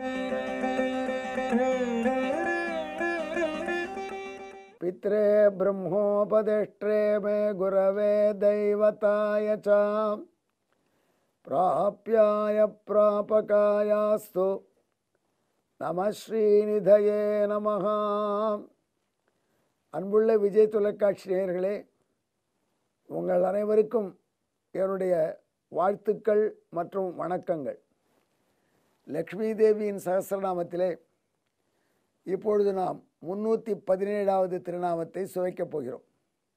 पित्रे ब्रह्मोपदिष्ट्रे मे गुरवे दैवताय च प्राप्याय प्रापकायास्तु நம ஸ்ரீநிதயே நமஹ அன்புள்ள விஜய் தொலைக்காட்சி நேயர்களே உங்கள் அனைவருக்கும் என்னுடைய வாழ்த்துக்கள் மற்றும் வணக்கங்கள் லக்ஷ்மி தேவியின் சகசிரநாமத்திலே இப்பொழுது நாம் முன்னூற்றி பதினேழாவது திருநாமத்தை சுவைக்கப் போகிறோம்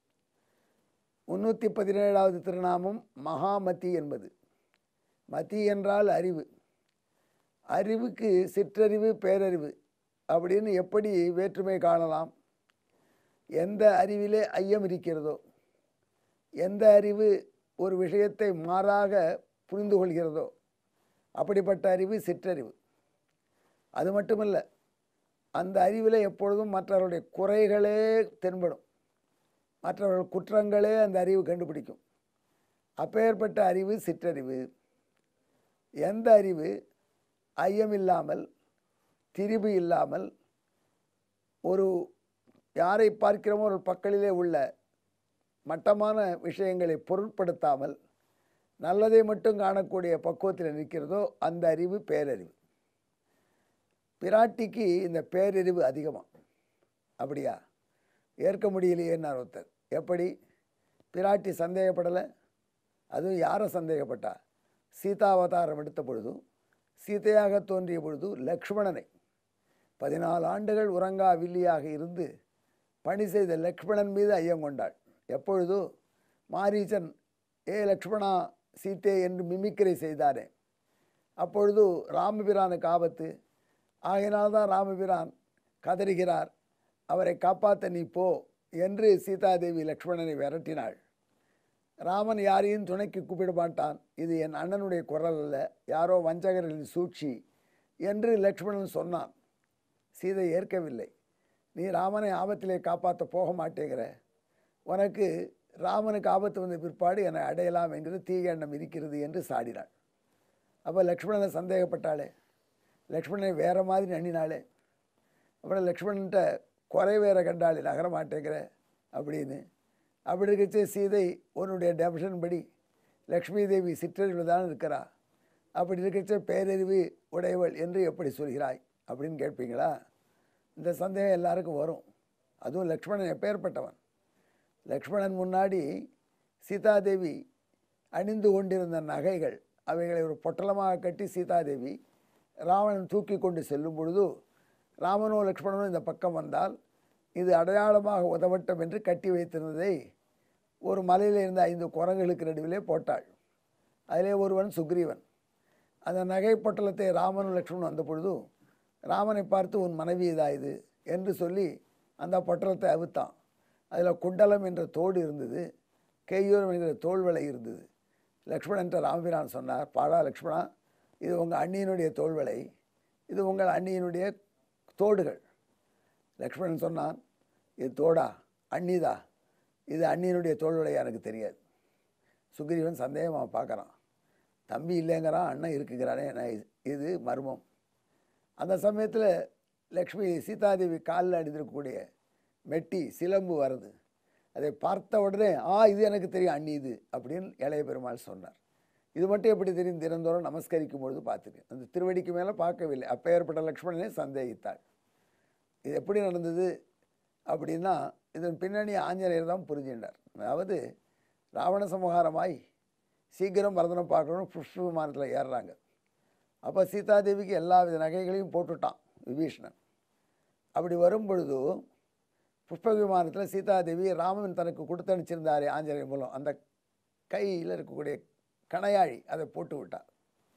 முன்னூற்றி பதினேழாவது திருநாமம் மகாமதி என்பது மதி என்றால் அறிவு அறிவுக்கு சிற்றறிவு பேரறிவு அப்படின்னு எப்படி வேற்றுமை காணலாம் எந்த அறிவிலே ஐயம் இருக்கிறதோ எந்த அறிவு ஒரு விஷயத்தை மாறாக புரிந்து கொள்கிறதோ அப்படிப்பட்ட அறிவு சிற்றறிவு அது மட்டுமல்ல அந்த அறிவில் எப்பொழுதும் மற்றவருடைய குறைகளே தென்படும் மற்றவர்கள் குற்றங்களே அந்த அறிவு கண்டுபிடிக்கும் அப்பேற்பட்ட அறிவு சிற்றறிவு எந்த அறிவு ஐயமில்லாமல் திரிபு இல்லாமல் ஒரு யாரை பார்க்கிறோமோ ஒரு பக்கலிலே உள்ள மட்டமான விஷயங்களை பொருட்படுத்தாமல் நல்லதை மட்டும் காணக்கூடிய பக்குவத்தில் நிற்கிறதோ அந்த அறிவு பேரறிவு பிராட்டிக்கு இந்த பேரறிவு அதிகமாக அப்படியா ஏற்க முடியலையேன்னார் ஒருத்தர் எப்படி பிராட்டி சந்தேகப்படலை அதுவும் யாரை சந்தேகப்பட்டா சீதாவதாரம் எடுத்த பொழுதும் சீதையாக தோன்றிய பொழுது லக்ஷ்மணனை பதினாலு ஆண்டுகள் உறங்கா வில்லியாக இருந்து பணி செய்த லக்ஷ்மணன் மீது ஐயம் கொண்டாள் எப்பொழுதோ மாரீச்சன் ஏ லக்ஷ்மணா சீதே என்று மிமிக்கிரை செய்தாரே அப்பொழுது ராமபிரானுக்கு ஆபத்து ஆகையினால்தான் ராமபிரான் கதறுகிறார் அவரை காப்பாற்ற நீ போ என்று சீதாதேவி லக்ஷ்மணனை விரட்டினாள் ராமன் யாரையும் துணைக்கு கூப்பிட மாட்டான் இது என் அண்ணனுடைய குரல் அல்ல யாரோ வஞ்சகர்களின் சூழ்ச்சி என்று லக்ஷ்மணன் சொன்னான் சீதை ஏற்கவில்லை நீ ராமனை ஆபத்திலே காப்பாற்ற போக மாட்டேங்கிற உனக்கு ராமனுக்கு ஆபத்து வந்த பிற்பாடு என்னை அடையலாம் என்கிற தீய எண்ணம் இருக்கிறது என்று சாடினாள் அப்போ லக்ஷ்மணனை சந்தேகப்பட்டாளே லக்ஷ்மணனை வேறு மாதிரி நண்ணினாளே அப்புறம் லக்ஷ்மணன்ட்ட குறை வேற கண்டாளே நகர மாட்டேங்கிற அப்படின்னு அப்படி இருக்கச்சே சீதை உன்னுடைய டெபிஷன் படி லக்ஷ்மி தேவி சிற்றறிவில் தான் இருக்கிறா அப்படி இருக்கச்சே பேரறிவு உடையவள் என்று எப்படி சொல்கிறாய் அப்படின்னு கேட்பீங்களா இந்த சந்தேகம் எல்லாருக்கும் வரும் அதுவும் லக்ஷ்மணன் எப்பேற்பட்டவன் லக்ஷ்மணன் முன்னாடி சீதாதேவி அணிந்து கொண்டிருந்த நகைகள் அவைகளை ஒரு பொட்டலமாக கட்டி சீதாதேவி ராவணன் தூக்கி கொண்டு செல்லும் பொழுது ராமனோ லக்ஷ்மணனோ இந்த பக்கம் வந்தால் இது அடையாளமாக உதவட்டும் என்று கட்டி வைத்திருந்ததை ஒரு மலையில் இருந்த ஐந்து குரங்குகளுக்கு நடுவிலே போட்டாள் அதிலே ஒருவன் சுக்ரீவன் அந்த நகை பொட்டலத்தை ராமனும் லக்ஷ்மணன் வந்த பொழுது ராமனை பார்த்து உன் மனைவி இதா இது என்று சொல்லி அந்த பொட்டலத்தை அவுத்தான் அதில் குண்டலம் என்ற தோடு இருந்தது கேயூரம் என்கிற தோல்வளை இருந்தது லக்ஷ்மணன்ட்ட ராமபிரான் சொன்னார் பாடா லக்ஷ்மணா இது உங்கள் அண்ணியினுடைய தோல்வளை இது உங்கள் அண்ணியினுடைய தோடுகள் லக்ஷ்மணன் சொன்னான் இது தோடா அண்ணிதா இது அண்ணியினுடைய தோல்வளையா எனக்கு தெரியாது சுக்ரீவன் சந்தேகமாக பார்க்குறான் தம்பி இல்லைங்கிறான் அண்ணன் இருக்குங்கிறானே நான் இது- இது மர்மம் அந்த சமயத்தில் லக்ஷ்மி சீதாதேவி காலில் அணிந்திருக்கக்கூடிய மெட்டி சிலம்பு வருது அதை பார்த்த உடனே ஆ இது எனக்கு தெரியும் அண்ணி இது அப்படின்னு இளைய பெருமாள் சொன்னார் இது மட்டும் எப்படி தெரியும் தினந்தோறும் நமஸ்கரிக்கும் பொழுது பார்த்துருக்கேன் அந்த திருவடிக்கு மேலே பார்க்கவில்லை அப்பேற்பட்ட லக்ஷ்மணனை சந்தேகித்தாள் இது எப்படி நடந்தது அப்படின்னா இதன் பின்னணி ஆஞ்சநேயர் தான் புரிஞ்சின்றார் அதாவது ராவண சமகாரமாய் சீக்கிரம் பரதனம் பார்க்கணும் புஷ்ப விமானத்தில் ஏறுறாங்க அப்போ சீதாதேவிக்கு எல்லா வித நகைகளையும் போட்டுட்டான் விபீஷணன் அப்படி வரும் பொழுது புஷ்ப விமானத்தில் சீதாதேவி ராமன் தனக்கு கொடுத்து அனுப்பிச்சிருந்தாரே ஆஞ்சநேயர் மூலம் அந்த கையில் இருக்கக்கூடிய கணையாழி அதை போட்டு விட்டார்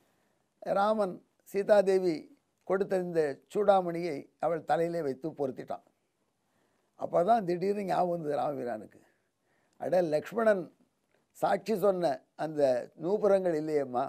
ராமன் சீதாதேவி கொடுத்த இந்த சூடாமணியை அவள் தலையிலே வைத்து பொருத்திட்டான் அப்போ தான் திடீர்னு ஞாபகம் வந்தது ராமவீரானுக்கு அட லக்ஷ்மணன் சாட்சி சொன்ன அந்த நூபுரங்கள் இல்லையம்மா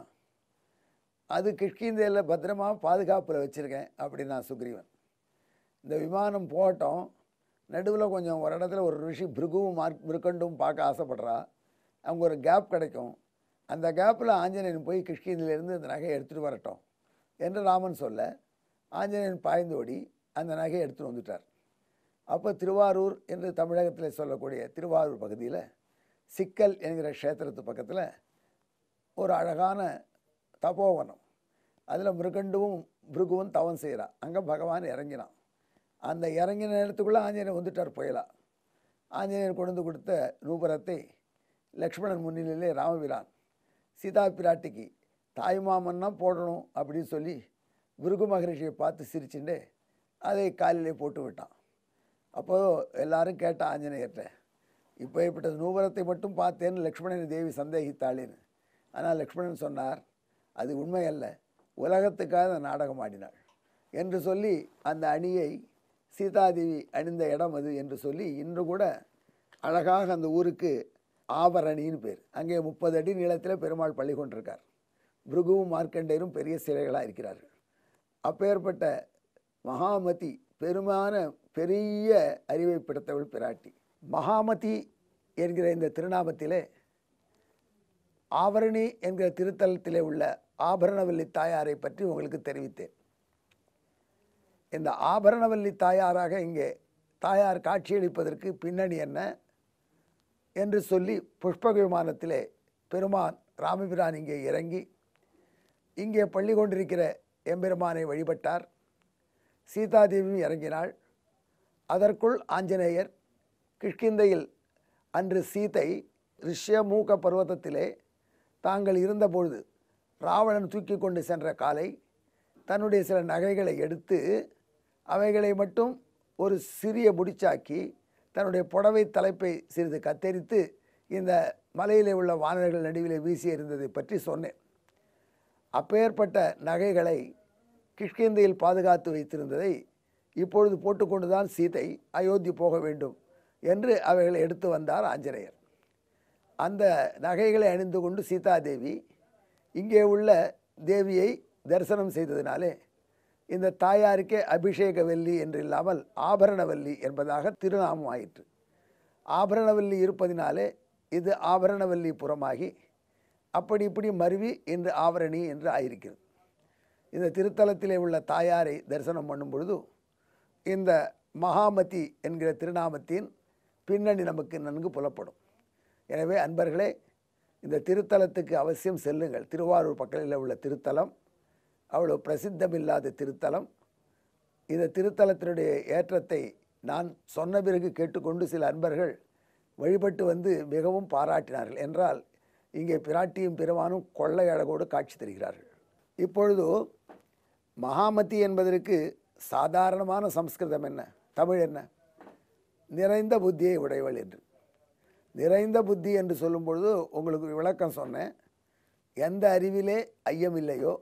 அது கிஷ்கிந்தையில் பத்திரமா பாதுகாப்பில் வச்சுருக்கேன் அப்படின்னா சுக்ரீவன் இந்த விமானம் போகட்டும் நடுவில் கொஞ்சம் ஒரு இடத்துல ஒரு ரிஷி பிருகுவும் மார்க் மிருக்கண்டும் பார்க்க ஆசைப்படுறா அவங்க ஒரு கேப் கிடைக்கும் அந்த கேப்பில் ஆஞ்சநேயன் போய் கிஷ்கிந்திலேருந்து இந்த நகையை எடுத்துகிட்டு வரட்டும் என்று ராமன் சொல்ல ஆஞ்சநேயன் பாய்ந்தோடி அந்த நகையை எடுத்துட்டு வந்துட்டார் அப்போ திருவாரூர் என்று தமிழகத்தில் சொல்லக்கூடிய திருவாரூர் பகுதியில் சிக்கல் என்கிற க்ஷேத்திரத்து பக்கத்தில் ஒரு அழகான தபோவனம் அதில் மிருகண்டுவும் பிருகுவும் தவம் செய்கிறா அங்கே பகவான் இறங்கினான் அந்த இறங்கின நேரத்துக்குள்ளே ஆஞ்சநேயர் வந்துட்டார் புயலா ஆஞ்சநேயர் கொண்டு வந்து கொடுத்த நூபுரத்தை லக்ஷ்மணன் முன்னிலையிலே ராமபிரான் சீதா பிராட்டிக்கு தாய்மாமன்னா போடணும் அப்படின்னு சொல்லி பிருகு மகரிஷியை பார்த்து சிரிச்சுட்டு அதை காலிலே போட்டு விட்டான் அப்போது எல்லாரும் கேட்டா ஆஞ்சநேயர்கிட்ட இப்போ இப்பட்ட நூபுரத்தை மட்டும் பார்த்தேன்னு லக்ஷ்மணன் தேவி சந்தேகித்தாளேன்னு ஆனால் லக்ஷ்மணன் சொன்னார் அது உண்மை அல்ல உலகத்துக்காக அந்த நாடகம் ஆடினாள் என்று சொல்லி அந்த அணியை சீதாதேவி அணிந்த இடம் அது என்று சொல்லி இன்று கூட அழகாக அந்த ஊருக்கு ஆபரணின்னு பேர் அங்கே முப்பது அடி நீளத்தில் பெருமாள் பள்ளி கொண்டிருக்கார் பிருகுவும் மார்க்கண்டேயரும் பெரிய சிலைகளாக இருக்கிறார்கள் அப்பேற்பட்ட மகாமதி பெருமான பெரிய அறிவை பிடித்தவள் பிராட்டி மகாமதி என்கிற இந்த திருநாமத்திலே ஆவரணி என்கிற திருத்தலத்திலே உள்ள ஆபரணவல்லி தாயாரை பற்றி உங்களுக்கு தெரிவித்தேன் இந்த ஆபரணவல்லி தாயாராக இங்கே தாயார் காட்சியளிப்பதற்கு பின்னணி என்ன என்று சொல்லி புஷ்பக விமானத்திலே பெருமான் ராமபிரான் இங்கே இறங்கி இங்கே பள்ளி கொண்டிருக்கிற எம்பெருமானை வழிபட்டார் சீதாதேவியும் இறங்கினாள் அதற்குள் ஆஞ்சநேயர் கிஷ்கிந்தையில் அன்று சீதை ரிஷ்யமூக பர்வதத்திலே தாங்கள் இருந்தபொழுது ராவணன் தூக்கி கொண்டு சென்ற காலை தன்னுடைய சில நகைகளை எடுத்து அவைகளை மட்டும் ஒரு சிறிய முடிச்சாக்கி தன்னுடைய புடவை தலைப்பை சிறிது கத்தரித்து இந்த மலையிலே உள்ள வானர்கள் நடுவிலே வீசி எறிந்ததை பற்றி சொன்னேன் அப்பேற்பட்ட நகைகளை கிஷ்கிந்தையில் பாதுகாத்து வைத்திருந்ததை இப்பொழுது போட்டுக்கொண்டுதான் சீதை அயோத்தி போக வேண்டும் என்று அவைகளை எடுத்து வந்தார் ஆஞ்சநேயர் அந்த நகைகளை அணிந்து கொண்டு சீதாதேவி இங்கே உள்ள தேவியை தரிசனம் செய்ததினாலே இந்த தாயாருக்கே அபிஷேகவல்லி என்று இல்லாமல் ஆபரணவல்லி என்பதாக திருநாமம் ஆயிற்று ஆபரணவல்லி இருப்பதினாலே இது ஆபரணவல்லி புறமாகி அப்படி இப்படி மருவி இன்று ஆவரணி என்று ஆயிருக்கிறது இந்த திருத்தலத்திலே உள்ள தாயாரை தரிசனம் பண்ணும் பொழுது இந்த மகாமதி என்கிற திருநாமத்தின் பின்னணி நமக்கு நன்கு புலப்படும் எனவே அன்பர்களே இந்த திருத்தலத்துக்கு அவசியம் செல்லுங்கள் திருவாரூர் பக்கத்தில் உள்ள திருத்தலம் அவ்வளோ பிரசித்தமில்லாத திருத்தலம் இந்த திருத்தலத்தினுடைய ஏற்றத்தை நான் சொன்ன பிறகு கேட்டுக்கொண்டு சில அன்பர்கள் வழிபட்டு வந்து மிகவும் பாராட்டினார்கள் என்றால் இங்கே பிராட்டியும் பெருமானும் கொள்ளை அழகோடு காட்சி தருகிறார்கள் இப்பொழுது மகாமதி என்பதற்கு சாதாரணமான சம்ஸ்கிருதம் என்ன தமிழ் என்ன நிறைந்த புத்தியை உடையவள் என்று நிறைந்த புத்தி என்று சொல்லும் பொழுது உங்களுக்கு விளக்கம் சொன்னேன் எந்த அறிவிலே ஐயம் இல்லையோ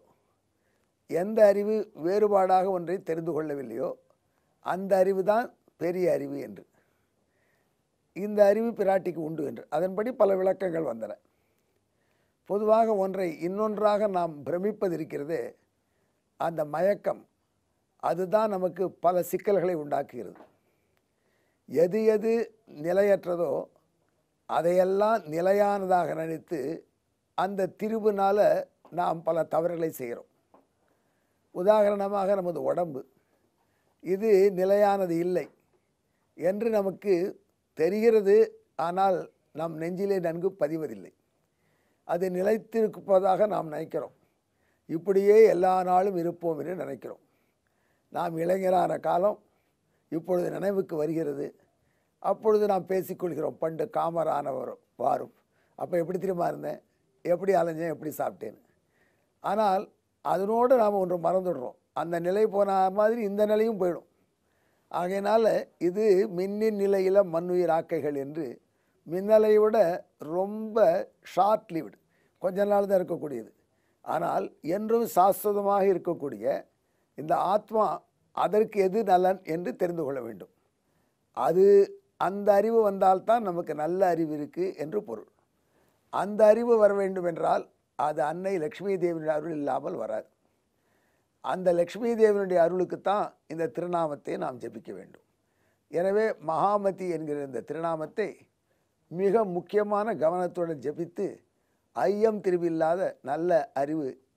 எந்த அறிவு வேறுபாடாக ஒன்றை தெரிந்து கொள்ளவில்லையோ அந்த அறிவு தான் பெரிய அறிவு என்று இந்த அறிவு பிராட்டிக்கு உண்டு என்று அதன்படி பல விளக்கங்கள் வந்தன பொதுவாக ஒன்றை இன்னொன்றாக நாம் பிரமிப்பது இருக்கிறதே அந்த மயக்கம் அதுதான் நமக்கு பல சிக்கல்களை உண்டாக்குகிறது எது எது நிலையற்றதோ அதையெல்லாம் நிலையானதாக நினைத்து அந்த திரிவுனால் நாம் பல தவறுகளை செய்கிறோம் உதாரணமாக நமது உடம்பு இது நிலையானது இல்லை என்று நமக்கு தெரிகிறது ஆனால் நம் நெஞ்சிலே நன்கு பதிவதில்லை அது நிலைத்திருப்பதாக நாம் நினைக்கிறோம் இப்படியே எல்லா நாளும் இருப்போம் என்று நினைக்கிறோம் நாம் இளைஞரான காலம் இப்பொழுது நினைவுக்கு வருகிறது அப்பொழுது நாம் பேசிக்கொள்கிறோம் பண்டு காமரானவர் வாரும் அப்போ எப்படி தெரியுமா இருந்தேன் எப்படி அலைஞ்சேன் எப்படி சாப்பிட்டேன்னு ஆனால் அதனோடு நாம் ஒன்று மறந்துடுறோம் அந்த நிலை போன மாதிரி இந்த நிலையும் போயிடும் ஆகையினால இது மின்னின் நிலையில் மண்ணுயிர் ஆக்கைகள் என்று மின்னலை விட ரொம்ப ஷார்ட் லிவ்டு கொஞ்ச நாள் தான் இருக்கக்கூடியது ஆனால் என்றும் சாஸ்வதமாக இருக்கக்கூடிய இந்த ஆத்மா அதற்கு எது நலன் என்று தெரிந்து கொள்ள வேண்டும் அது அந்த அறிவு வந்தால்தான் நமக்கு நல்ல அறிவு இருக்குது என்று பொருள் அந்த அறிவு வர வேண்டும் என்றால் அது அன்னை லக்ஷ்மி தேவியின் அருள் இல்லாமல் வராது அந்த லக்ஷ்மி தேவனுடைய அருளுக்குத்தான் இந்த திருநாமத்தை நாம் ஜெபிக்க வேண்டும் எனவே மகாமதி என்கிற இந்த திருநாமத்தை மிக முக்கியமான கவனத்துடன் ஜெபித்து ஐயம் திருவில்லாத நல்ல அறிவு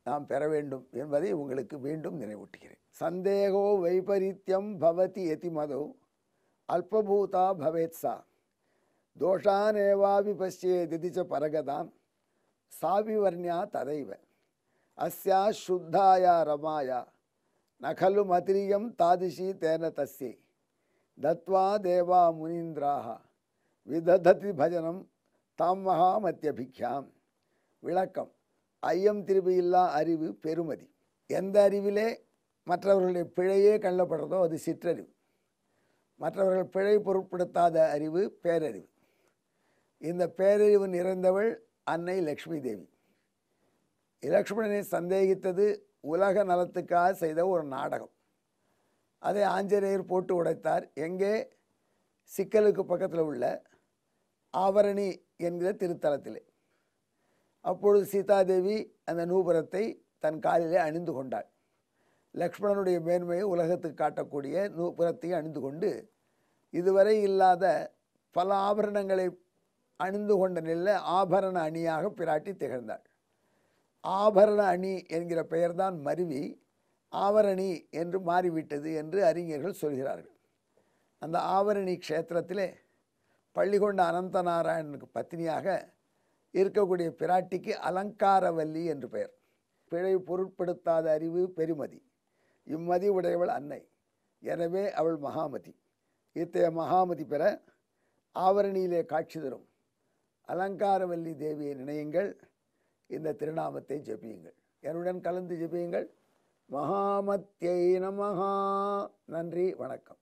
நாம் பெற வேண்டும் என்பதை உங்களுக்கு மீண்டும் நினைவூட்டுகிறேன் சந்தேகோ வைபரீத்தியம் பவதி எதிமதோ அல்பபூதா பவேத் சா தோஷானேவாபி பசியேதி ச பரகதாம் சாவிவர்ணியா ததைவ அஸ்யா சுத்தாயா ரமாயா நகலு மதிரியம் தாதிஷி தேன தஸ்யை தத்வா தேவா முனீந்திராக விதததி பஜனம் தாம் மகாமத்தியபிக்யாம் விளக்கம் ஐயம் திருப்பி இல்லா அறிவு பெருமதி எந்த அறிவிலே மற்றவர்களுடைய பிழையே கள்ளப்படுறதோ அது சிற்றறிவு மற்றவர்கள் பிழை பொருட்படுத்தாத அறிவு பேரறிவு இந்த பேரறிவு நிறைந்தவள் அன்னை லக்ஷ்மி தேவி லக்ஷ்மணனை சந்தேகித்தது உலக நலத்துக்காக செய்த ஒரு நாடகம் அதை ஆஞ்சநேயர் போட்டு உடைத்தார் எங்கே சிக்கலுக்கு பக்கத்தில் உள்ள ஆவரணி என்கிற திருத்தலத்திலே அப்பொழுது சீதாதேவி அந்த நூபுரத்தை தன் காலிலே அணிந்து கொண்டாள் லக்ஷ்மணனுடைய மேன்மையை உலகத்துக்கு காட்டக்கூடிய நூபுரத்தை அணிந்து கொண்டு இதுவரை இல்லாத பல ஆபரணங்களை அணிந்து கொண்ட நிலையில் ஆபரண அணியாக பிராட்டி திகழ்ந்தாள் ஆபரண அணி என்கிற பெயர்தான் மருவி ஆவரணி என்று மாறிவிட்டது என்று அறிஞர்கள் சொல்கிறார்கள் அந்த ஆவரணி க்ஷேத்திரத்திலே பள்ளிகொண்ட அனந்தநாராயணனுக்கு பத்தினியாக இருக்கக்கூடிய பிராட்டிக்கு அலங்காரவல்லி என்று பெயர் பிழை பொருட்படுத்தாத அறிவு பெருமதி இம்மதி உடையவள் அன்னை எனவே அவள் மகாமதி இத்தகைய மகாமதி பெற ஆவரணியிலே காட்சி தரும் அலங்காரவல்லி தேவியை நினையுங்கள் இந்த திருநாமத்தை ஜெபியுங்கள் என்னுடன் கலந்து ஜெபியுங்கள் மகாமத்தியை நமஹா நன்றி வணக்கம்